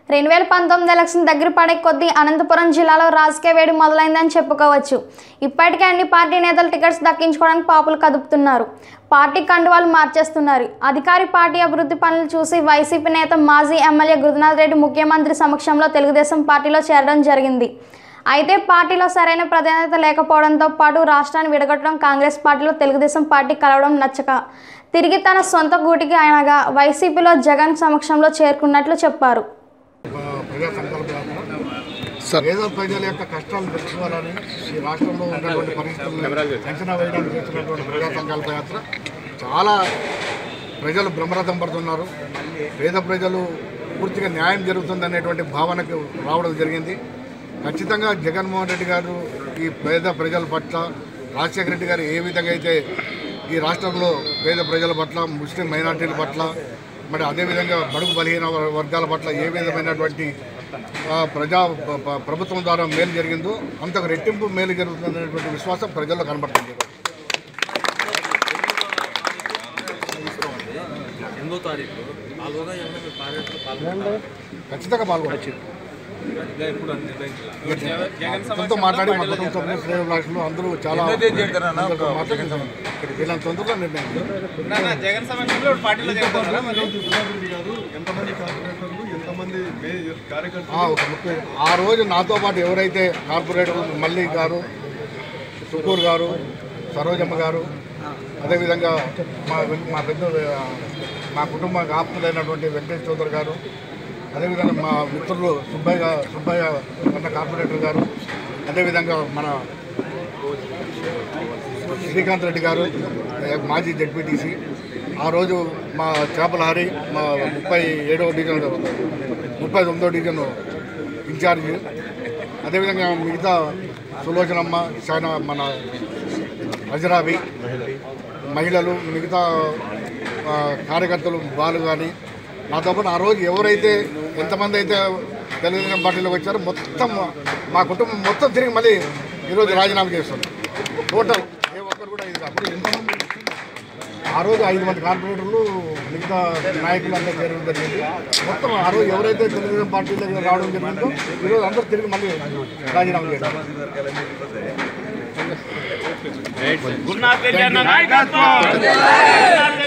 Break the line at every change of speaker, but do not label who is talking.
రెండు వేల పంతొమ్మిది ఎలక్షన్ దగ్గర పడే కొద్దీ అనంతపురం జిల్లాలో రాజకీయ వేడి మొదలైందని చెప్పుకోవచ్చు ఇప్పటికే అన్ని పార్టీ నేతలు టికెట్స్ దక్కించుకోవడానికి పాపులు కదుపుతున్నారు పార్టీ కండువాలు మార్చేస్తున్నారు అధికారి పార్టీ అభివృద్ధి పనులు చూసి వైసీపీ నేత మాజీ ఎమ్మెల్యే గురునాథ్ రెడ్డి ముఖ్యమంత్రి సమక్షంలో తెలుగుదేశం పార్టీలో చేరడం జరిగింది అయితే పార్టీలో సరైన ప్రాధాన్యత లేకపోవడంతో పాటు రాష్ట్రాన్ని విడగొట్టడం కాంగ్రెస్ పార్టీలో తెలుగుదేశం పార్టీ కలవడం నచ్చక తిరిగి తన సొంత గూటికి ఆయనగా వైసీపీలో జగన్ సమక్షంలో చేరుకున్నట్లు చెప్పారు
ప్రజా సంకల్ప యాత్ర పేద ప్రజల యొక్క కష్టాలు తెలుసుకోవాలని ఈ రాష్ట్రంలో ఉన్నటువంటి పరిస్థితులను అంచనా వేయడానికి చేస్తున్నటువంటి ప్రజా సంకల్ప యాత్ర చాలా ప్రజలు బ్రహ్మరథం పడుతున్నారు పేద ప్రజలు పూర్తిగా న్యాయం జరుగుతుందనేటువంటి భావనకు రావడం జరిగింది ఖచ్చితంగా జగన్మోహన్ రెడ్డి గారు ఈ పేద ప్రజల పట్ల రాజశేఖర రెడ్డి గారు ఏ విధంగా అయితే ఈ రాష్ట్రంలో పేద ప్రజల పట్ల ముస్లిం మైనార్టీల పట్ల మరి అదేవిధంగా బడుగు బలహీన వ- వర్గాల పట్ల ఏ విధమైనటువంటి ఆ, ప్రజా ప- ప- ప్రభుత్వం ద్వారా మేలు జరిగిందో అంతకు రెట్టింపు మేలు జరుగుతుందనేటువంటి విశ్వాసం ప్రజల్లో కనబడుతుంది
ఎనిమిదో తారీఖు ఆలోగా ఏమైనా మీరు పాదయాత్రలో పాల్గొంటారా?
ఖచ్చితంగా పాల్గొనవచ్చు
ఇంకా ఎప్పుడు అని నిర్ణయించాలా?
ఎంతో మాట్లాడి మా కుటుంబ సభ్యులు శ్రేయోభిలాషులు అందరూ చాలా అందరితో మాట్లాడి వీళ్ళని తొందరగా నిర్ణయం
జగన్ సమక్షంలో ఇప్పుడు పార్టీలో చేరుతారా మరి?
ఎంతమంది కార్పొరేటర్లు ఎంతమంది మే- కార్యకర్తలు
ఆ, ఒక ముఖ్య ఆ రోజు నాతో పాటు ఎవరైతే కార్పొరేటర్ మల్లి గారు సుకూర్ గారు సరోజమ్మ గారు అదేవిధంగా మా వెం- మా పెద్ద ఆ, మా కుటుంబ ఆప్తులైనటువంటి వెంకటేష్ చౌదరి గారు అదేవిధంగా మా మిత్రులు సుబ్బయ్య గా- సుబ్బయ్య అన్న కార్పొరేటర్ గారు అదేవిధంగా మన శ్రీకాంత్ రెడ్డి గారు మాజీ జడ్పీటీసీ ఆ రోజు మా చేపల హరి మా ముప్పై ఏడవ డివిజన్ ముప్పై తొమ్మిదో డివిజన్ ఇన్ఛార్జి అదేవిధంగా మిగతా సులోచనమ్మ చాలా మన హజరాబి మహిళలు మిగతా ఆ, కార్యకర్తలు బాలు కానీ నాతో పాటు ఆ రోజు ఎవరైతే ఎంతమంది అయితే తెలుగుదేశం పార్టీలోకి వచ్చారో మొత్తం మా కుటుంబం మొత్తం తిరిగి మళ్ళీ ఈరోజు రాజీనామా చేస్తుంది టోటల్ ఏ ఒక్కరు కూడా ఇది కాదు ఎంతమంది ఆ రోజు ఐదు మంది కార్పొరేటర్లు మిగతా నాయకులు అందరూ చేరడం జరిగింది మొత్తం ఆ రోజు ఎవరైతే తెలుగుదేశం పార్టీలోకి రావడం జరిగిందో ఈరోజు అందరూ తిరిగి మళ్ళీ రాజీనామా చేయడం
గురునాథ్ రెడ్డి అన్న నాయకత్వం గురునాథ్ రెడ్డి